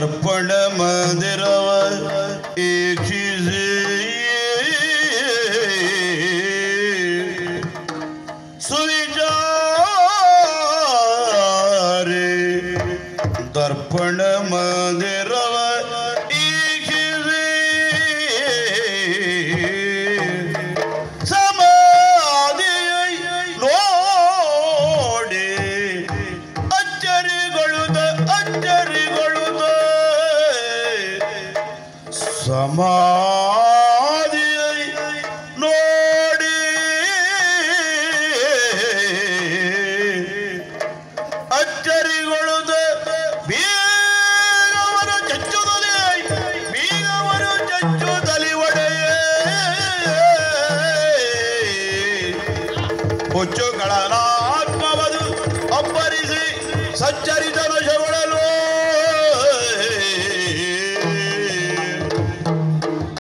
ದರ್ಪಣ ಮಂದಿರವ ಈಕ್ಷಿಸಿ ಸುವಿಚಾರೆ ದರ್ಪಣ ಮಂದಿರವ ಈಕ್ಷಿಸಿ ಸಮಾಧಿಯ ನೋಡಿ ಅಚ್ಚರಿಗೊಳ್ಳುತ್ತ ಅಚ್ಚರಿಗೊಳ್ಳುತ್ತ ಸಮಾಧಿಯ ನೋಡಿ ಅಚ್ಚರಿಗೊಳ್ಳುತ್ತ ಬೀಗವನ ಚಚ್ಚುತ್ತದೆ ಬೀಗವನ ಚಚ್ಚುತ್ತಲಿ ಒಡೆಯೇ ಹುಚ್ಚುಗಳ ಆತ್ಮವದು ಅಬ್ಬರಿಸಿ ಸಚ್ಚರಿತ ನಶಗೊಳ್ಳಲು